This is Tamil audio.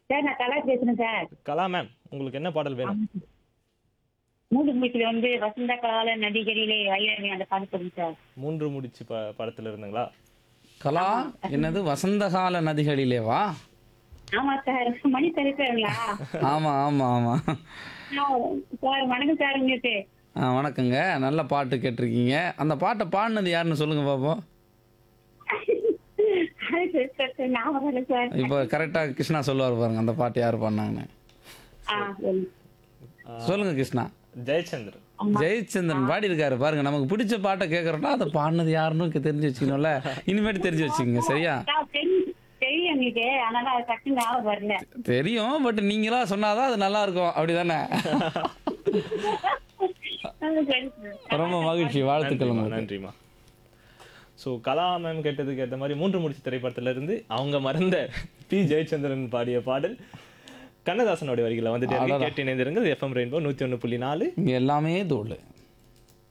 சார் நான் கலா பேசுறேன் சார் கலா மேம் உங்களுக்கு என்ன பாடல் வேணும் மூடு மூச்சில வந்து வசந்த கால நதிகளிலே வயலி அந்த பாட்டு சொல்லுங்க சார் மூன்று முடிச்சு ப படத்துல இருந்துங்களா கலா என்னது வசந்தகால நதிகளிலேவா ஆமா சார் மணி தருக்காருங்களா ஆமா ஆமா ஆமா சார் வணக்கம் சார் உங்களுக்கு ஆ வணக்கங்க நல்ல பாட்டு கேட்டிருக்கீங்க அந்த பாட்டை பாடினது யாருன்னு சொல்லுங்க பாப்போம் அது சரி, சார், சார், ஞாபகம் இல்லை சார் இப்போ கரெக்டாக கிருஷ்ணா சொல்லுவார் பாருங்க அந்த பாட்டு யார் பாடினாங்கன்னு ஆ சரி. சொல்லுங்க கிருஷ்ணா ஜெயச்சந்திரன் ஜெயச்சந்திரன் பாடி இருக்காரு பாருங்க நமக்கு பிடிச்ச பாட்டை கேட்கறோம்னா அதை பாடினது யாருன்னு தெரிஞ்சு வச்சுக்கணும்ல இனிமேட்டு தெரிஞ்சு வச்சுக்கோங்க சரியா சார், தெரியும் தெரியும் எங்களுக்கு அதனால அது டக்குனு ஞாபகம் வரல தெரியும் பட் நீங்களா சொன்னாதான் அது நல்லா இருக்கும் அப்படிதானே ஆ, சரி சார். ரொம்ப மகிழ்ச்சி வாழ்த்துக்கள் நன்றிம்மா உங்களுக்கு நன்றிம்மா ஸோ கலா மேம் கேட்டதுக்கு ஏற்ற மாதிரி மூன்று முடிச்சு திரைப்படத்துல இருந்து அவங்க மறந்த பி ஜெயச்சந்திரன் பாடிய பாடல் கண்ணதாசனுடைய வரிகளை வந்துட்டு இருக்கு. கேட்டு இணைந்திருங்கள் எஃப்எம் ரெயின்போ நூற்றி ஒன்று புள்ளி நாலு இங்க எல்லாமே தோல்